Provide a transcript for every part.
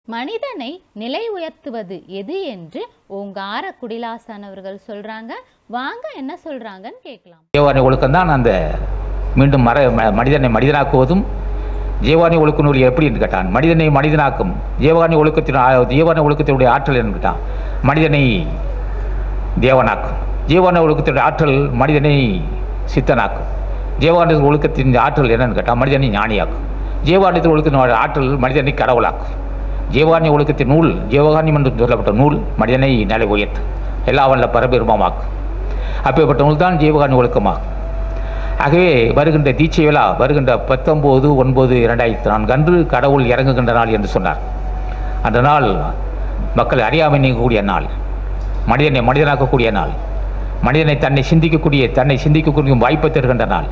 மனிதனை நிலை உயர்த்துவது எது என்று ஓங்கார குடிலாசன் அவர்கள் சொல்றாங்க வாங்க என்ன சொல்றாங்கன்னு கேட்கலாம் ஜீவானி ஒழுக்கம்தான் அந்த மீண்டும் மர ம- மனிதனை மனிதனாக்குவதும் ஜீவானி ஒழுக்க நூல் எப்படி என்று கேட்டான் மனிதனை மனிதனாக்கும் ஜீவானி ஒழுக்கத்தின் ஆ- ஜீவானி ஒழுக்கத்தினுடைய ஆற்றல் என்று கேட்டான் மனிதனை தேவனாக்கும் ஜீவானி ஒழுக்கத்தினுடைய ஆற்றல் மனிதனை சித்தனாக்கும் ஜீவானி ஒழுக்கத்தின் ஆற்றல் என்னன்னு கேட்டால் மனிதனை ஞானியாக்கும் ஜீவானி ஒழுக்கத்தினுடைய ஆற்றல் மனிதனை கடவுளாக்கும் ஜீவானி ஒழுக்கத்தின் நூல் ஜீவகானியம் என்று சொல்லப்பட்ட நூல் மனிதனை நிலை உயர்த்தும் எல்லா வல்ல பரபெருமமாக்கும் அப்பேற்பட்ட நூல் தான் ஜீவகானி ஒழுக்கமாகும் ஆகவே வருகின்ற தீட்சை விழா வருகின்ற பத்தொம்போது ஒன்பது இரண்டாயிரத்தி நான்கு அன்று கடவுள் இறங்குகின்ற நாள் என்று சொன்னார் அந்த நாள் மக்கள் அறியாமை நீங்கக்கூடிய நாள் மனிதனை மனிதனாக்கக்கூடிய நாள் மனிதனை தன்னை சிந்திக்கக்கூடிய தன்னை சிந்திக்கக்கூடிய வாய்ப்பை தருகின்ற நாள்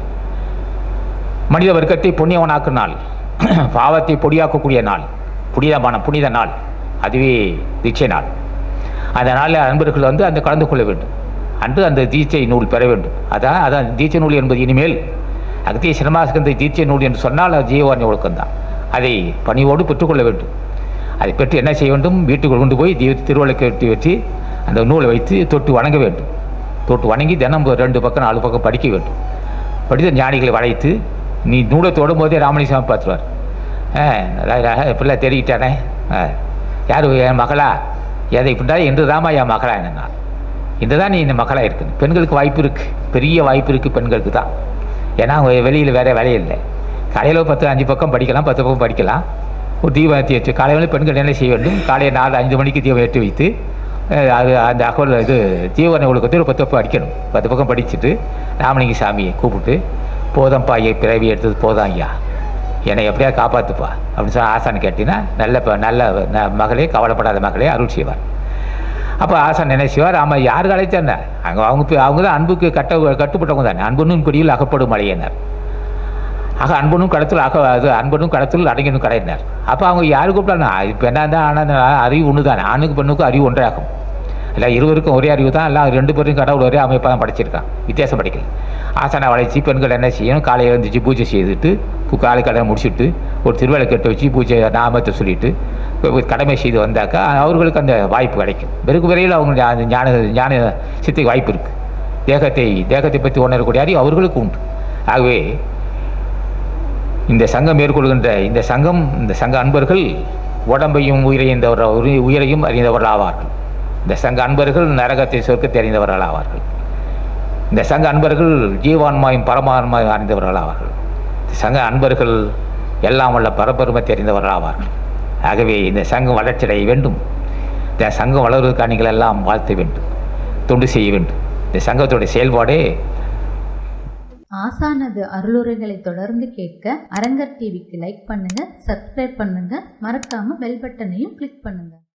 மனித வர்க்கத்தை புண்ணியவனாக்கும் நாள் பாவத்தை பொடியாக்கக்கூடிய நாள் புனிதமான புனித நாள் அதுவே தீட்சை நாள் அந்த நாளில் அன்பர்கள் வந்து அந்த கலந்து கொள்ள வேண்டும் அன்று அந்த தீட்சை நூல் பெற வேண்டும் அதான் அதான் தீட்சை நூல் என்பது இனிமேல் அகத்திய சிரமாஸ்கந்த தீட்சை நூல் என்று சொன்னால் அது ஜீவானி ஒழுக்கம்தான் அதை பணிவோடு பெற்றுக்கொள்ள வேண்டும் அதை பெற்று என்ன செய்ய வேண்டும் வீட்டுக்குள் கொண்டு போய் தீ திருவள்ளுக்கு வெட்டி வச்சு அந்த நூலை வைத்து தொட்டு வணங்க வேண்டும் தொட்டு வணங்கி தினம் ரெண்டு பக்கம் நாலு பக்கம் படிக்க வேண்டும் படித்த ஞானிகளை வளைத்து நீ நூலை தொடும் போதே ராமலிசாமி பார்த்துருவார் ஆ பிள்ளை தெரிவிட்டானே ஆ யார் என் மகளா எதை இப்படிடா என்று தாமா என் மகளா என்னன்னா இன்று தான் நீ இந்த மகளாக இருக்குது பெண்களுக்கு வாய்ப்பு இருக்குது பெரிய வாய்ப்பு இருக்குது பெண்களுக்கு தான் ஏன்னா அவங்க வெளியில் வேறு வேலையே இல்லை காலையில் பத்து அஞ்சு பக்கம் படிக்கலாம் பத்து பக்கம் படிக்கலாம் ஒரு தீபம் ஏற்றி வச்சு காலையில் பெண்கள் என்ன செய்ய வேண்டும் காலையில் நாலு அஞ்சு மணிக்கு தீபம் ஏற்றி வைத்து அஹ், அது அந்த அகவல் இது ஜீவன ஒழுக்கத்தை ஒரு பத்து பக்கம் படிக்கணும் பத்து பக்கம் படிச்சுட்டு ராமலிங்க சாமியை கூப்பிட்டு போதம்பா ஐயா பிறவி எடுத்தது போதும் ஐயா என்னை எப்படியா காப்பாற்றுப்பா அப்படின்னு சொல்லி ஆசான் கேட்டீங்கன்னா நல்ல ப- நல்ல ந- மகளே கவலைப்படாத மகளே அருள் செய்வார் அப்போ ஆசான் என்ன செய்வார் ஆமாம் யார் அழைத்தாங்க அங்கே அவங்க பே- அவங்க தான் அன்புக்கு கட்ட கட்டுப்பட்டவங்க தானே அன்பனும் பிடியில் அகப்படும் மலையினர் ஆக அன்பனும் கடத்தில் அக அது அன்பனும் கடத்தில் அடங்கினும் கடையினர் அப்போ அவங்க யார் கூப்பிட்டாங்க இப்போ என்ன தான் ஆனால் அறிவு ஒன்று தானே ஆணுக்கு பெண்ணுக்கும் அறிவு ஒன்றாகும் இல்லை இருவருக்கும் ஒரே அறிவு தான் எல்லாம் ரெண்டு பேரும் கடவுள் ஒரே அமைப்பாக தான் படைச்சிருக்கான் வித்தியாசம் படிக்கல ஆசனை வளைச்சி பெண்கள் என்ன செய்யணும் காலையில் எழுந்திரிச்சு பூஜை செய்துட்டு கு- காலை கடனை முடிச்சுட்டு ஒரு திருவிழா கட்டு வச்சு பூஜை நாமத்தை சொல்லிட்டு இப்ப ஒரு கடமை செய்து வந்தாக்கா அவர்களுக்கு அந்த வாய்ப்பு கிடைக்கும் வெறுக்கு விரைவில் அவங்க ஞா- ஞான ஞான சித்தை வாய்ப்பு இருக்குது தேகத்தை தேகத்தை பற்றி உணரக்கூடிய அறிவு அவர்களுக்கு உண்டு ஆகவே இந்த சங்கம் மேற்கொள்கின்ற இந்த சங்கம் இந்த சங்க அன்பர்கள் உடம்பையும் உயிரையும் இந்த உயிரையும் அறிந்தவர்கள் ஆவார்கள் இந்த சங்க அன்பர்கள் நரகத்தை சொர்க்கத்தை அறிந்தவர்கள் ஆவார்கள் இந்த சங்க அன்பர்கள் ஜீவான்மாயும் பரமான்மாயும் அறிந்தவர்கள் ஆவார்கள் இந்த சங்க அன்பர்கள் எல்லாம் வல்ல பரபெருமத்தை அறிந்தவர்கள் ஆவார்கள் ஆகவே இந்த சங்கம் வளர்ச்சியடைய வேண்டும் இந்த சங்கம் வளர்வதற்காக நீங்கள் எல்லாம் வாழ்த்த வேண்டும் தொண்டு செய்ய வேண்டும் இந்த சங்கத்துடைய செயல்பாடே ஆசானது அருளுரைகளை தொடர்ந்து கேட்க அரங்கர் டிவிக்கு லைக் பண்ணுங்க சப்ஸ்கிரைப் பண்ணுங்க மறக்காம பெல் பட்டனையும் கிளிக் பண்ணுங்க